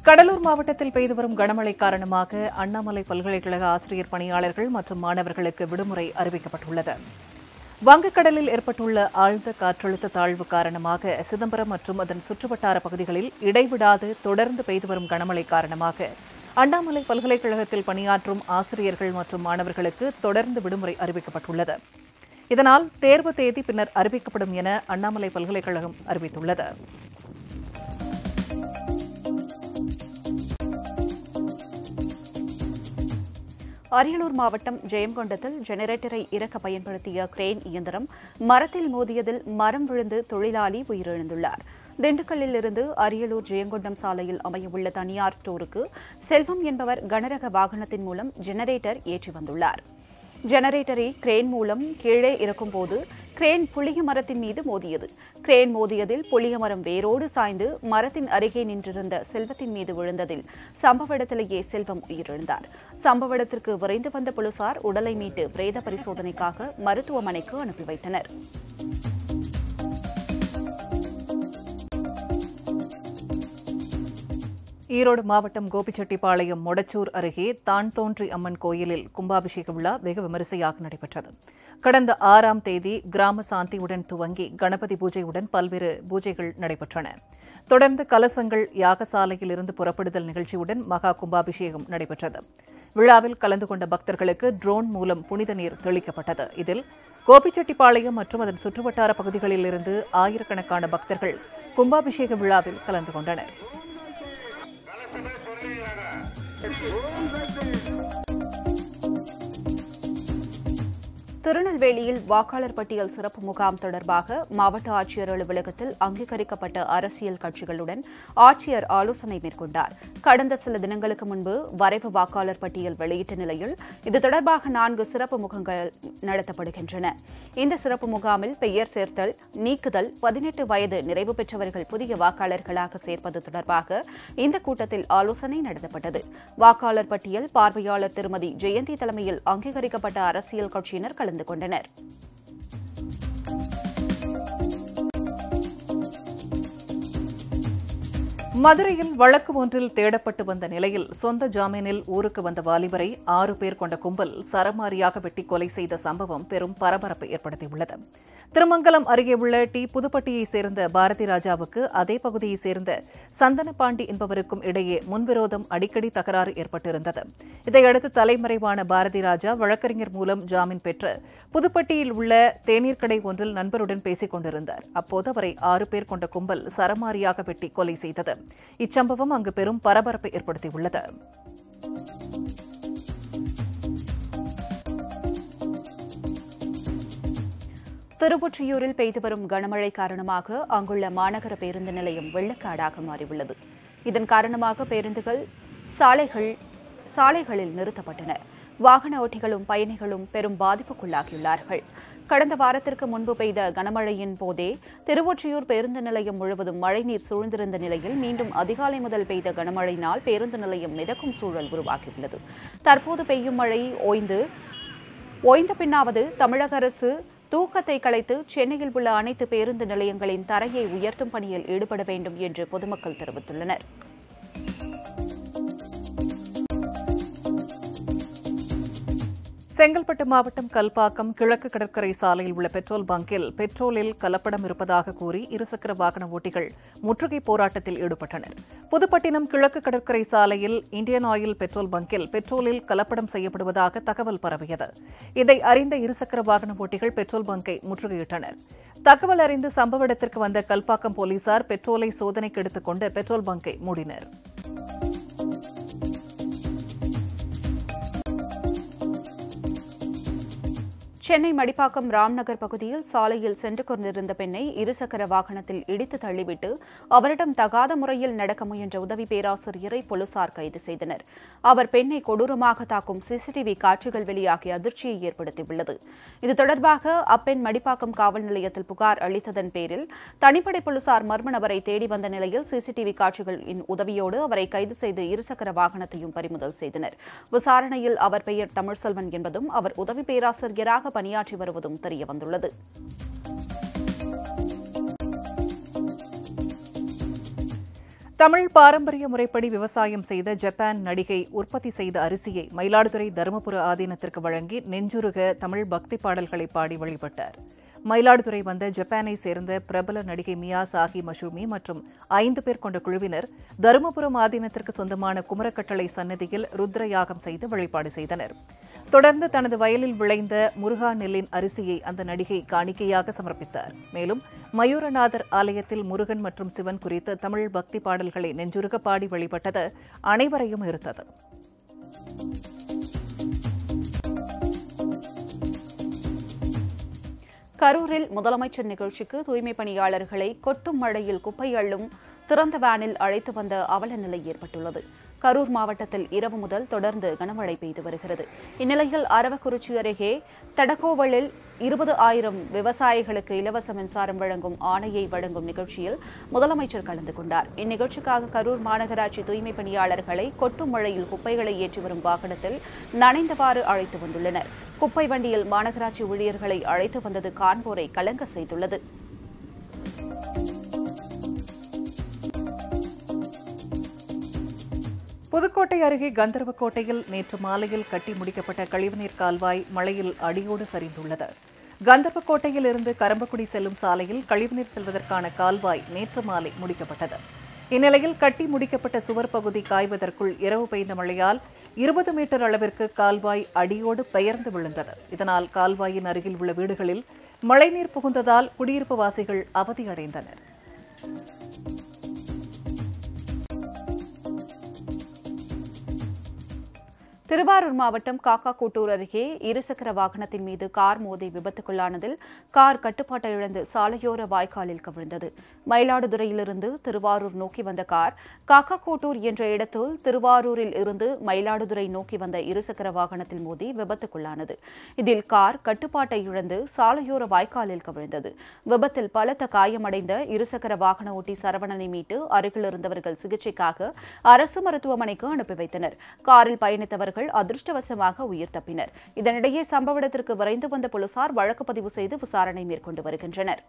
கடலூர் மாவட்டத்தில் பெய்து வரும் கனமழை காரணமாக அண்ணாமலை பல்கலைக்கழக ஆசிரியர் பணியாளர்கள் மற்றும் மாணவர்களுக்கு விடுமுறை அறிவிக்கப்பட்டுள்ளது வங்கக்கடலில் ஏற்பட்டுள்ள ஆழ்ந்த காற்றழுத்த தாழ்வு காரணமாக சிதம்பரம் மற்றும் அதன் சுற்றுவட்டார பகுதிகளில் இடைவிடாது தொடர்ந்து பெய்து வரும் கனமழை காரணமாக அண்ணாமலை பல்கலைக்கழகத்தில் பணியாற்றும் ஆசிரியர்கள் மற்றும் மாணவர்களுக்கு தொடர்ந்து விடுமுறை அறிவிக்கப்பட்டுள்ளது இதனால் தேர்வு தேதி பின்னர் அறிவிக்கப்படும் என அண்ணாமலை பல்கலைக்கழகம் அறிவித்துள்ளது அரியலூர் மாவட்டம் ஜெயங்கொண்டத்தில் ஜெனரேட்டரை இறக்க பயன்படுத்திய கிரேன் இயந்திரம் மரத்தில் மோதியதில் மரம் விழுந்து தொழிலாளி உயிரிழந்துள்ளார் திண்டுக்கல்லில் இருந்து அரியலூர் ஜெயங்கொண்டம் சாலையில் அமையவுள்ள தனியார் ஸ்டோருக்கு செல்வம் என்பவர் கனரக வாகனத்தின் மூலம் ஜெனரேட்டர் ஏற்றி வந்துள்ளார் ஜெனரேட்டரை கிரேன் மூலம் கீழே இறக்கும்போது கிரேன் புளிய மரத்தின் மீது மோதியது கிரேன் மோதியதில் புளிய மரம் வேரோடு சாய்ந்து மரத்தின் அருகே நின்றிருந்த செல்வத்தின் மீது விழுந்ததில் சம்பவ இடத்திலேயே செல்வம் உயிரிழந்தார் சம்பவ இடத்திற்கு விரைந்து வந்த போலீசார் உடலை மீட்டு பிரேத பரிசோதனைக்காக மருத்துவமனைக்கு அனுப்பி வைத்தனர் ஈரோடு மாவட்டம் கோபிச்செட்டிப்பாளையம் மொடச்சூர் அருகே தான் தோன்றி அம்மன் கோயிலில் கும்பாபிஷேக விழா வெகு விமரிசையாக நடைபெற்றது கடந்த ஆறாம் தேதி கிராம சாந்தியுடன் துவங்கி கணபதி பூஜையுடன் பல்வேறு பூஜைகள் நடைபெற்றன தொடர்ந்து கலசங்கள் யாகசாலையில் இருந்து புறப்படுதல் நிகழ்ச்சியுடன் மகா கும்பாபிஷேகம் நடைபெற்றது விழாவில் கலந்து கொண்ட பக்தர்களுக்கு ட்ரோன் மூலம் புனித நீர் தெளிக்கப்பட்டது இதில் கோபிச்செட்டிப்பாளையம் மற்றும் அதன் சுற்றுவட்டார பகுதிகளில் இருந்து ஆயிரக்கணக்கான பக்தர்கள் கும்பாபிஷேக விழாவில் கலந்து கொண்டனர் திருநெல்வேலியில் வாக்காளர் பட்டியல் சிறப்பு முகாம் தொடர்பாக மாவட்ட ஆட்சியர் அலுவலகத்தில் அங்கீகரிக்கப்பட்ட அரசியல் கட்சிகளுடன் ஆட்சியர் ஆலோசனை மேற்கொண்டார் கடந்த சில தினங்களுக்கு முன்பு வரைவு வாக்காளர் பட்டியல் வெளியிட்ட நிலையில் இது தொடர்பாக நான்கு சிறப்பு முகங்கள் நடத்தப்படுகின்றன இந்த சிறப்பு முகாமில் பெயர் சேர்த்தல் நீக்குதல் பதினெட்டு வயது நிறைவு பெற்றவர்கள் புதிய வாக்காளர்களாக சேர்ப்பது தொடர்பாக இந்த கூட்டத்தில் ஆலோசனை நடத்தப்பட்டது வாக்காளர் பட்டியல் பார்வையாளர் திருமதி ஜெயந்தி தலைமையில் அங்கீகரிக்கப்பட்ட அரசியல் கட்சியினர் கலந்து கொண்டனர் மதுரையில் வழக்கு ஒன்றில் தேடப்பட்டு வந்த நிலையில் சொந்த ஜாமீனில் ஊருக்கு வந்த வாலிபரை ஆறு பேர் கொண்ட கும்பல் சரமாரியாக வெட்டி கொலை செய்த சம்பவம் பெரும் பரபரப்பை ஏற்படுத்தியுள்ளது திருமங்கலம் அருகே உள்ள டி புதுப்பட்டியைச் சேர்ந்த பாரதி ராஜாவுக்கு அதே பகுதியைச் சேர்ந்த சந்தனபாண்டி என்பவருக்கும் இடையே முன்விரோதம் அடிக்கடி தகராறு ஏற்பட்டிருந்தது இதையடுத்து தலைமறைவான பாரதி ராஜா வழக்கறிஞர் மூலம் ஜாமீன் பெற்று புதுப்பட்டியில் உள்ள தேநீர் கடை ஒன்றில் நண்பருடன் பேசிக் கொண்டிருந்தார் அப்போது அவரை ஆறு பேர் கொண்ட கும்பல் சரமாரியாக வெட்டி கொலை செய்தது இச்சம்பவம் அங்கு பெரும் பரபரப்பை ஏற்படுத்தியுள்ளது திருவொற்றியூரில் பெய்து வரும் கனமழை காரணமாக அங்குள்ள மாநகர பேருந்து நிலையம் வெள்ளக்காடாக மாறியுள்ளது இதன் காரணமாக பேருந்துகள் சாலைகள் சாலைகளில் நிறுத்தப்பட்டன வாகன ஓட்டிகளும் பயணிகளும் பெரும் பாதிப்புக்குள்ளாகியுள்ளார்கள் கடந்த வாரத்திற்கு முன்பு பெய்த கனமழையின் போதே திருவொற்றியூர் பேருந்து நிலையம் முழுவதும் மழைநீர் சூழ்ந்திருந்த நிலையில் மீண்டும் அதிகாலை முதல் பெய்த கனமழையினால் பேருந்து நிலையம் மிதக்கும் சூழல் உருவாகியுள்ளது தற்போது பெய்யும் மழை ஓய்ந்து ஓய்ந்த பின்னாவது தமிழக அரசு தூக்கத்தை கலைத்து சென்னையில் உள்ள அனைத்து பேருந்து நிலையங்களின் தரையை உயர்த்தும் பணியில் ஈடுபட வேண்டும் என்று பொதுமக்கள் தெரிவித்துள்ளனர் செங்கல்பட்டு மாவட்டம் கல்பாக்கம் கிழக்கு கடற்கரை சாலையில் உள்ள பெட்ரோல் பங்கில் பெட்ரோலில் கலப்படம் இருப்பதாக கூறி இருசக்கர வாகன ஓட்டிகள் முற்றுகை போராட்டத்தில் ஈடுபட்டனர் புதுப்பட்டினம் கிழக்கு கடற்கரை சாலையில் இந்தியன் ஆயில் பெட்ரோல் பங்கில் பெட்ரோலில் கலப்படம் செய்யப்படுவதாக தகவல் பரவியது இதை அறிந்த இருசக்கர வாகன ஓட்டிகள் பெட்ரோல் பங்கை முற்றுகையிட்டனர் தகவல் அறிந்து சம்பவ இடத்திற்கு வந்த கல்பாக்கம் போலீசார் பெட்ரோலை சோதனைக்கு எடுத்துக் கொண்டு பெட்ரோல் பங்கை மூடினர் சென்னை மடிப்பாக்கம் ராம்நகர் பகுதியில் சாலையில் சென்று கொண்டிருந்த பெண்ணை இருசக்கர வாகனத்தில் இடித்து தள்ளிவிட்டு அவரிடம் தகாத முறையில் நடக்க முயன்ற உதவி பேராசிரியரை போலீசார் கைது செய்தனர் அவர் பெண்ணை கொடூரமாக தாக்கும் சிசிடிவி காட்சிகள் வெளியாகி அதிர்ச்சியை ஏற்படுத்தியுள்ளது இது தொடர்பாக அப்பெண் மடிப்பாக்கம் காவல் நிலையத்தில் புகார் அளித்ததன் பேரில் தனிப்படை போலீசார் மர்ம நபரை தேடி வந்த நிலையில் சிசிடிவி காட்சிகளின் உதவியோடு அவரை கைது செய்து இருசக்கர வாகனத்தையும் பறிமுதல் செய்தனர் விசாரணையில் அவர் பெயர் தமிழ்செல்வன் என்பதும் அவர் உதவி பேராசிரியராக பணியாற்றி வருவதும் தெரியவந்துள்ளது தமிழ் பாரம்பரிய முறைப்படி விவசாயம் செய்த ஜப்பான் நடிகை உற்பத்தி செய்த அரிசியை மயிலாடுதுறை தருமபுர ஆதீனத்திற்கு வழங்கி நெஞ்சுருக தமிழ் பக்தி பாடல்களை பாடி வழிபட்டார் மயிலாடுதுறை வந்த ஜப்பானை சேர்ந்த பிரபல நடிகை மியா சாகி மஷூமி மற்றும் ஐந்து பேர் கொண்ட குழுவினர் தருமபுரம் ஆதீனத்திற்கு சொந்தமான குமரக்கட்டளை சன்னதியில் ருத்ர யாகம் செய்து வழிபாடு செய்தனர் தொடர்ந்து தனது வயலில் விளைந்த முருகா நெல்லின் அரிசியை அந்த நடிகை காணிக்கையாக சமர்ப்பித்தார் மேலும் மயூரநாதர் ஆலயத்தில் முருகன் மற்றும் சிவன் குறித்த தமிழ் பக்தி பாடல்களை நெஞ்சுருக பாடி வழிபட்டது அனைவரையும் ஈர்த்தது கரூரில் முதலமைச்சர் நிகழ்ச்சிக்கு தூய்மை பணியாளர்களை கொட்டும் மழையில் குப்பை அள்ளும் திறந்த வேனில் அழைத்து வந்த அவல நிலை ஏற்பட்டுள்ளது கரூர் மாவட்டத்தில் இரவு முதல் தொடர்ந்து கனமழை பெய்து வருகிறது இந்நிலையில் அரவக்குறிச்சி அருகே தடகோவலில் இருபது ஆயிரம் விவசாயிகளுக்கு இலவச மின்சாரம் வழங்கும் ஆணையை வழங்கும் நிகழ்ச்சியில் முதலமைச்சர் கலந்து கொண்டார் இந்நிகழ்ச்சிக்காக கரூர் மாநகராட்சி தூய்மை பணியாளர்களை கொட்டும் மழையில் குப்பைகளை ஏற்றி வரும் வாகனத்தில் நனைந்தவாறு அழைத்து வந்துள்ளனர் குப்பை வண்டியில் மாநகராட்சி ஊழியர்களை அழைத்து வந்தது காண்போரை கலங்க செய்துள்ளது புதுக்கோட்டை அருகே கந்தர்வக்கோட்டையில் நேற்று மாலையில் கட்டி முடிக்கப்பட்ட கழிவுநீர் கால்வாய் மழையில் அடியோடு சரிந்துள்ளது கந்தர்வக்கோட்டையில் இருந்து கரம்பக்குடி செல்லும் சாலையில் கழிவுநீர் செல்வதற்கான கால்வாய் நேற்று மாலை முடிக்கப்பட்டது இந்நிலையில் கட்டி முடிக்கப்பட்ட சுவர் பகுதி காய்வதற்குள் இரவு பெய்த மழையால் இருபது மீட்டர் அளவிற்கு கால்வாய் அடியோடு பெயர்ந்து விழுந்தது இதனால் கால்வாயின் அருகில் உள்ள வீடுகளில் மழைநீர் புகுந்ததால் குடியிருப்பு வாசிகள் அவதியடைந்தனர் திருவாரூர் மாவட்டம் காக்காக்கூட்டூர் அருகே இருசக்கர வாகனத்தின் மீது கார் மோதி விபத்துக்குள்ளானதில் கார் கட்டுப்பாட்டை இழந்து சாலையோர வாய்க்காலில் கவிழ்ந்தது மயிலாடுதுறையிலிருந்து திருவாரூர் நோக்கி வந்த கார் காக்காக்கூட்டூர் என்ற இடத்தில் திருவாரூரில் இருந்து மயிலாடுதுறை நோக்கி வந்த இருசக்கர வாகனத்தில் மோதி விபத்துக்குள்ளானது இதில் கார் கட்டுப்பாட்டை இழந்து சாலையோர வாய்க்காலில் கவிழ்ந்தது விபத்தில் பலத்த காயமடைந்த இருசக்கர வாகன ஓட்டி சரவணனை மீட்டு அருகில் இருந்தவர்கள் சிகிச்சைக்காக அரசு மருத்துவமனைக்கு அனுப்பி வைத்தனர் காரில் பயணித்தவர்கள் அதிர்ஷ்டவசமாக உயிர் தப்பினர் இதனிடையே சம்பவ இடத்திற்கு விரைந்து வந்த போலீசார் வழக்கு பதிவு செய்து விசாரணை மேற்கொண்டு வருகின்றனர்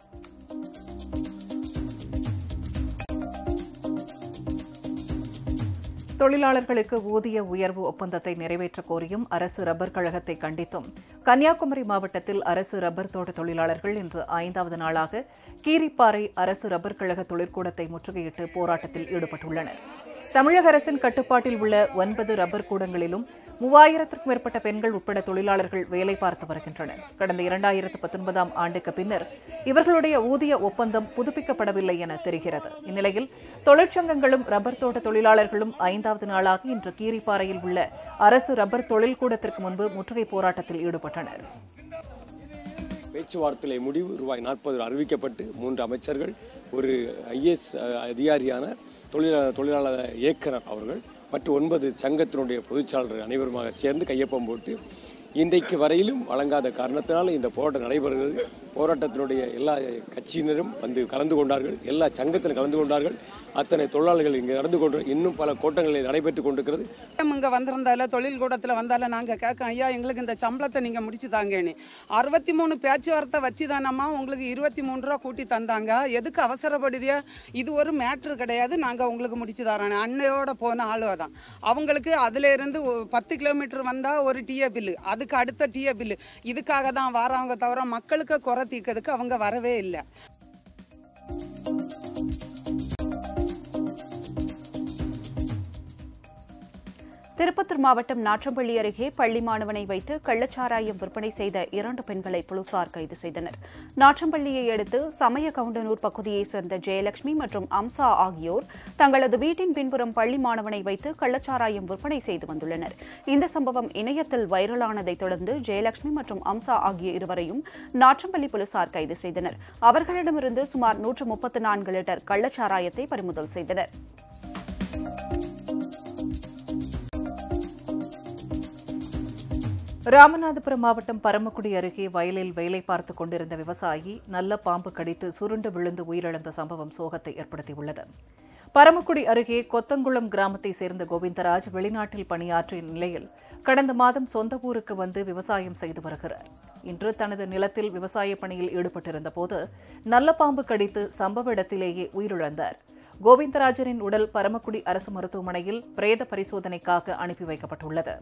தொழிலாளர்களுக்கு ஊதிய உயர்வு ஒப்பந்தத்தை நிறைவேற்றக் கோரியும் அரசு ரப்பர் கழகத்தை கண்டித்தும் கன்னியாகுமரி மாவட்டத்தில் அரசு ரப்பர் தோட்ட தொழிலாளர்கள் இன்று ஐந்தாவது நாளாக கீரிப்பாறை அரசு ரப்பர் கழக தொழிற்கூடத்தை முற்றுகையிட்டு போராட்டத்தில் ஈடுபட்டுள்ளனர் தமிழக அரசின் கட்டுப்பாட்டில் உள்ள ஒன்பது ரப்பர் கூடங்களிலும் மூவாயிரத்திற்கும் மேற்பட்ட பெண்கள் உட்பட தொழிலாளர்கள் வேலை பார்த்து வருகின்றனர் கடந்த இரண்டாயிரத்து பத்தொன்பதாம் ஆண்டுக்கு பின்னர் இவர்களுடைய ஊதிய ஒப்பந்தம் புதுப்பிக்கப்படவில்லை என தெரிகிறது இந்நிலையில் தொழிற்சங்கங்களும் ரப்பர் தோட்ட தொழிலாளர்களும் ஐந்தாவது நாளாக இன்று கீரிப்பாறையில் உள்ள அரசு ரப்பர் தொழில்கூடத்திற்கு முன்பு முற்றுகை போராட்டத்தில் ஈடுபட்டனர் பேச்சுவார்த்தை முடிவு ரூபாய் நாற்பது அறிவிக்கப்பட்டு மூன்று அமைச்சர்கள் ஒரு ஐஏஎஸ் அதிகாரியான தொழிலாளர் தொழிலாளர் இயக்குனர் அவர்கள் மற்றும் ஒன்பது சங்கத்தினுடைய பொதுச்சாளர்கள் அனைவருமாக சேர்ந்து கையொப்பம் போட்டு இன்றைக்கு வரையிலும் வழங்காத காரணத்தினால் இந்த போராட்டம் நடைபெறுகிறது போராட்டத்தினுடைய எல்லா கட்சியினரும் வந்து கலந்து கொண்டார்கள் எல்லா சங்கத்திலும் கலந்து கொண்டார்கள் அத்தனை தொழிலாளர்கள் இங்கே நடந்து கொண்டு இன்னும் பல கூட்டங்களில் நடைபெற்று கொண்டிருக்கிறது இங்கே வந்திருந்தால தொழில் கூடத்தில் வந்தால நாங்கள் கேட்கோம் ஐயா எங்களுக்கு இந்த சம்பளத்தை நீங்கள் முடிச்சு தாங்கன்னு அறுபத்தி மூணு பேச்சுவார்த்தை வச்சு தானம்மா உங்களுக்கு இருபத்தி மூணு ரூபா கூட்டி தந்தாங்க எதுக்கு அவசரப்படுதியா இது ஒரு மேட்ரு கிடையாது நாங்கள் உங்களுக்கு முடிச்சு தரோம் அன்னையோட போன ஆளுவ தான் அவங்களுக்கு அதுல இருந்து ஒ- பத்து கிலோமீட்டர் வந்தால் ஒரு டிஏ பில்லு அதுக்கு அடுத்த டிஏ பில்லு இதுக்காக தான் வாராங்க தவிர மக்களுக்கு குறை தீர்க்கிறதுக்கு அவங்க வரவே இல்லை திருப்பத்தூர் மாவட்டம் நாற்றம்பள்ளி அருகே பள்ளி மாணவனை வைத்து கள்ளச்சாராயம் விற்பனை செய்த இரண்டு பெண்களை போலீசார் கைது செய்தனர் நாற்றம்பள்ளியை அடுத்து சமய கவுண்டனூர் பகுதியைச் சேர்ந்த ஜெயலட்சுமி மற்றும் அம்சா ஆகியோர் தங்களது வீட்டின் பின்புறம் பள்ளி மாணவனை வைத்து கள்ளச்சாராயம் விற்பனை செய்து வந்துள்ளனர் இந்த சம்பவம் இணையத்தில் வைரலானதைத் தொடர்ந்து ஜெயலட்சுமி மற்றும் அம்சா ஆகிய இருவரையும் நாற்றம்பள்ளி போலீசார் கைது செய்தனர் அவர்களிடமிருந்து சுமார் நூற்று முப்பத்து நான்கு லிட்டர் கள்ளச்சாராயத்தை பறிமுதல் செய்தனர் ராமநாதபுரம் மாவட்டம் பரமக்குடி அருகே வயலில் வேலை பார்த்துக் கொண்டிருந்த விவசாயி நல்ல பாம்பு கடித்து சுருண்டு விழுந்து உயிரிழந்த சம்பவம் சோகத்தை ஏற்படுத்தியுள்ளது பரமக்குடி அருகே கொத்தங்குளம் கிராமத்தை சேர்ந்த கோவிந்தராஜ் வெளிநாட்டில் பணியாற்றிய நிலையில் கடந்த மாதம் சொந்த ஊருக்கு வந்து விவசாயம் செய்து வருகிறார் இன்று தனது நிலத்தில் விவசாய பணியில் ஈடுபட்டிருந்த போது நல்ல பாம்பு கடித்து சம்பவ இடத்திலேயே உயிரிழந்தார் கோவிந்தராஜனின் உடல் பரமக்குடி அரசு மருத்துவமனையில் பிரேத பரிசோதனைக்காக அனுப்பி வைக்கப்பட்டுள்ளது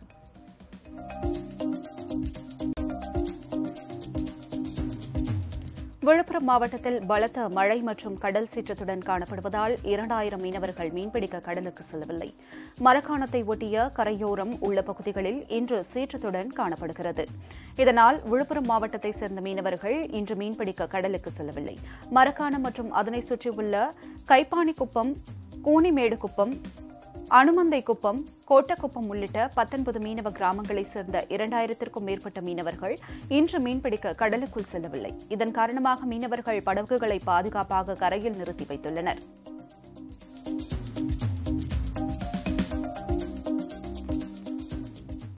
விழுப்புரம் மாவட்டத்தில் பலத்த மழை மற்றும் கடல் சீற்றத்துடன் காணப்படுவதால் இரண்டாயிரம் மீனவர்கள் மீன்பிடிக்க கடலுக்கு செல்லவில்லை மரக்காணத்தை ஒட்டிய கரையோரம் உள்ள பகுதிகளில் இன்று சீற்றத்துடன் காணப்படுகிறது இதனால் விழுப்புரம் மாவட்டத்தை சேர்ந்த மீனவர்கள் இன்று மீன்பிடிக்க கடலுக்கு செல்லவில்லை மரக்காணம் மற்றும் அதனை சுற்றியுள்ள கைப்பாணிக்குப்பம் கூனிமேடுகுப்பம் அனுமந்தைக்குப்பம் கோட்டக்குப்பம் உள்ளிட்ட பத்தொன்பது மீனவ கிராமங்களைச் சேர்ந்த இரண்டாயிரத்திற்கும் மேற்பட்ட மீனவர்கள் இன்று மீன்பிடிக்க கடலுக்குள் செல்லவில்லை இதன் காரணமாக மீனவர்கள் படகுகளை பாதுகாப்பாக கரையில் நிறுத்தி வைத்துள்ளனர்